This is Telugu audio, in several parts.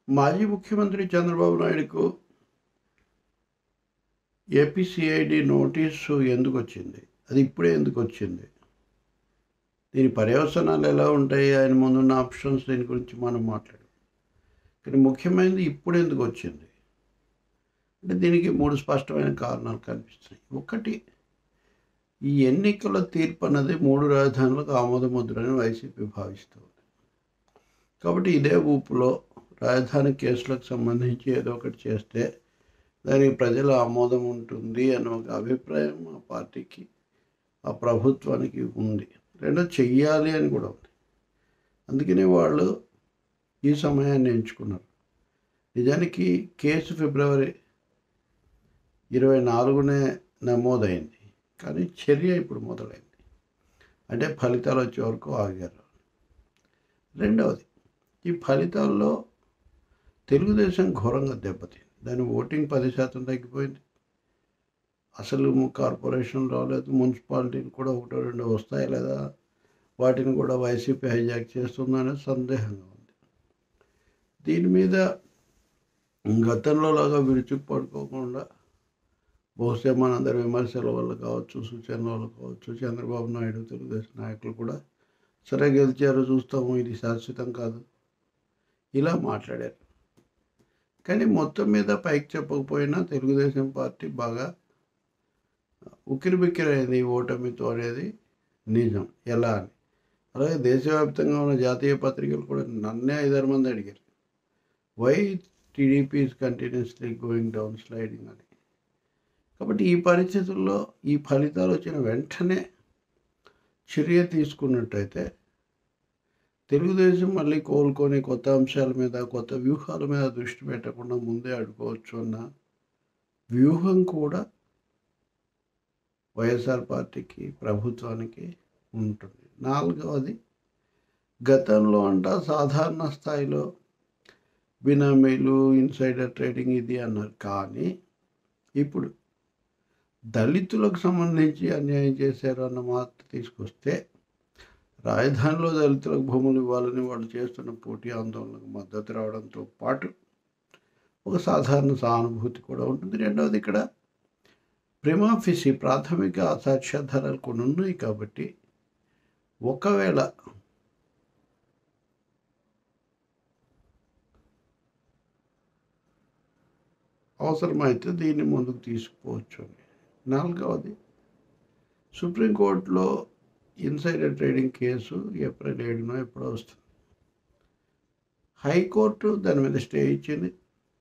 మాజీ ముఖ్యమంత్రి చంద్రబాబు నాయుడుకు ఏపీసీఐడి నోటీసు ఎందుకు వచ్చింది అది ఇప్పుడే ఎందుకు వచ్చింది దీని పర్యవసనాలు ఎలా ఉంటాయి ఆయన ముందున్న ఆప్షన్స్ దీని గురించి మనం మాట్లాడు కానీ ముఖ్యమైనది ఇప్పుడు ఎందుకు వచ్చింది అంటే దీనికి మూడు స్పష్టమైన కారణాలు కనిపిస్తున్నాయి ఒకటి ఈ ఎన్నికల తీర్పు అన్నది మూడు రాజధానులకు ఆమోద ముద్రని వైసీపీ భావిస్తుంది కాబట్టి ఇదే ఊపులో రాజధాని కేసులకు సంబంధించి ఏదో ఒకటి చేస్తే దానికి ప్రజల ఆమోదం ఉంటుంది అనే ఒక అభిప్రాయం ఆ పార్టీకి ఆ ప్రభుత్వానికి ఉంది రెండో చెయ్యాలి అని కూడా ఉంది అందుకనే వాళ్ళు ఈ సమయాన్ని ఎంచుకున్నారు నిజానికి కేసు ఫిబ్రవరి ఇరవై నాలుగునే నమోదైంది కానీ చర్య ఇప్పుడు మొదలైంది అంటే ఫలితాలు వచ్చే వరకు ఆగారు రెండవది ఈ ఫలితాల్లో తెలుగుదేశం ఘోరంగా దెబ్బతింది దాని ఓటింగ్ పది శాతం తగ్గిపోయింది అసలు కార్పొరేషన్ రాలేదు మున్సిపాలిటీలు కూడా ఒకటో రెండో వస్తాయి లేదా వాటిని కూడా వైసీపీ హైజాక్ చేస్తుందనే సందేహంగా ఉంది దీని మీద గతంలో లాగా విరుచుకుపడుకోకుండా బహుశా మనందరి విమర్శల వల్ల కావచ్చు సూచనల వల్ల కావచ్చు చంద్రబాబు నాయుడు తెలుగుదేశం నాయకులు కూడా సరే గెలిచారు చూస్తాము ఇది శాశ్వతం కాదు ఇలా మాట్లాడారు కానీ మొత్తం మీద పైకి చెప్పకపోయినా తెలుగుదేశం పార్టీ బాగా ఉక్కిరిబిక్కిరైంది ఈ ఓటమితో అనేది నిజం ఎలా అని అలాగే దేశవ్యాప్తంగా ఉన్న జాతీయ పత్రికలు కూడా నన్నే ఐదారు మంది అడిగారు why TDP is continuously going down sliding అని కాబట్టి ఈ పరిస్థితుల్లో ఈ ఫలితాలు వచ్చిన వెంటనే చర్య తీసుకున్నట్టయితే తెలుగుదేశం మళ్ళీ కోలుకొని కొత్త అంశాల మీద కొత్త వ్యూహాల మీద దృష్టి పెట్టకుండా ముందే అడుకోవచ్చు అన్న వ్యూహం కూడా వైఎస్ఆర్ పార్టీకి ప్రభుత్వానికి ఉంటుంది నాలుగవది గతంలో అంట సాధారణ స్థాయిలో బినామీలు ఇన్సైడర్ ట్రేడింగ్ ఇది అన్నారు కానీ ఇప్పుడు దళితులకు సంబంధించి అన్యాయం చేశారు అన్న మాట తీసుకొస్తే రాజధానిలో దళితులకు భూములు ఇవ్వాలని వాళ్ళు చేస్తున్న పోటీ ఆందోళనకు మద్దతు రావడంతో పాటు ఒక సాధారణ సానుభూతి కూడా ఉంటుంది రెండవది ఇక్కడ ప్రిమాఫిసి ప్రాథమిక సాక్ష్యాధారాలు కొన్ని ఉన్నాయి కాబట్టి ఒకవేళ అవసరమైతే దీన్ని ముందుకు తీసుకుపోవచ్చు అని నాలుగవది సుప్రీంకోర్టులో ఇన్సైడర్ ట్రేడింగ్ కేసు ఏప్రిల్ ఏడునో ఎప్పుడో వస్తుంది హైకోర్టు దాని మీద స్టే ఇచ్చింది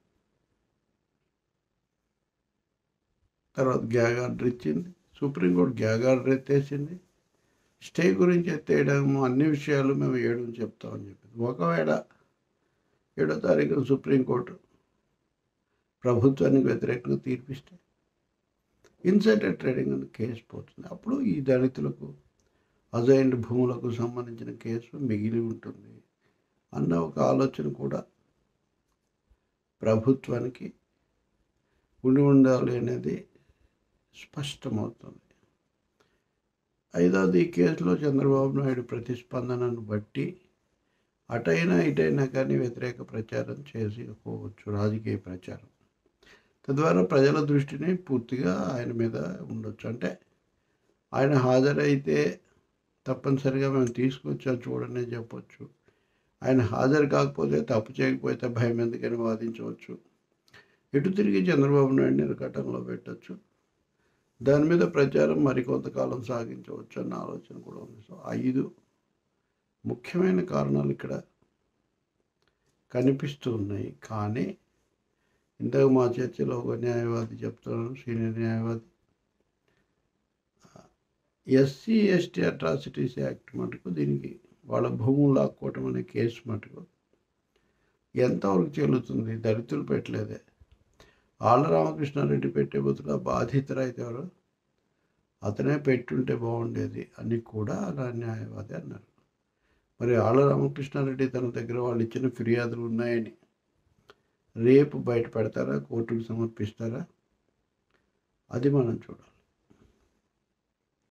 తర్వాత గ్యాగ్ ఆర్డర్ ఇచ్చింది సుప్రీంకోర్టు గ్యాగ్ ఆర్డర్ ఎత్తేసింది స్టే గురించి ఎత్తేయడం అన్ని విషయాలు మేము ఏడు చెప్తామని చెప్పింది ఒకవేళ ఏడో తారీఖున సుప్రీంకోర్టు ప్రభుత్వానికి వ్యతిరేకంగా తీర్పిస్తే ఇన్సైడర్ ట్రేడింగ్ అని కేసు పోతుంది అప్పుడు ఈ దళితులకు అజైండ్ భూములకు సంబంధించిన కేసు మిగిలి ఉంటుంది అన్న ఒక ఆలోచన కూడా ప్రభుత్వానికి ఉండి ఉండాలి అనేది స్పష్టమవుతుంది ఐదవది ఈ కేసులో చంద్రబాబు నాయుడు ప్రతిస్పందనను బట్టి అటైనా ఇటైనా కానీ వ్యతిరేక ప్రచారం చేసుకోవచ్చు రాజకీయ ప్రచారం తద్వారా ప్రజల దృష్టిని పూర్తిగా ఆయన మీద ఉండొచ్చు అంటే ఆయన హాజరైతే తప్పనిసరిగా మేము తీసుకొచ్చా చూడనే చెప్పొచ్చు ఆయన హాజరు కాకపోతే తప్పు చేయకపోతే భయం ఎందుకని వాదించవచ్చు ఎటు తిరిగి చంద్రబాబు నాయుడిని ఇరకటంలో పెట్టచ్చు దాని మీద ప్రచారం మరికొంతకాలం సాగించవచ్చు అన్న ఆలోచన కూడా ఉంది సో ఐదు ముఖ్యమైన కారణాలు ఇక్కడ కనిపిస్తూ ఉన్నాయి కానీ ఇంతకు మా చర్చలో ఒక న్యాయవాది చెప్తున్నాను సీనియర్ న్యాయవాది ఎస్సీ ఎస్టీ అట్రాసిటీస్ యాక్ట్ మటుకు దీనికి వాళ్ళ భూములు లాక్కోవటం అనే కేసు మటుకు ఎంతవరకు చెల్లుతుంది దళితులు పెట్టలేదే ఆళ్ళ రామకృష్ణారెడ్డి పెట్టే బదులు ఆ బాధితురైతే ఎవరు అతనే పెట్టుంటే బాగుండేది అని కూడా అలా న్యాయవాది అన్నారు మరి ఆళ్ళ రామకృష్ణారెడ్డి తన దగ్గర వాళ్ళు ఇచ్చిన ఫిర్యాదులు ఉన్నాయని రేపు బయట పెడతారా కోర్టుకు సమర్పిస్తారా అది మనం చూడాలి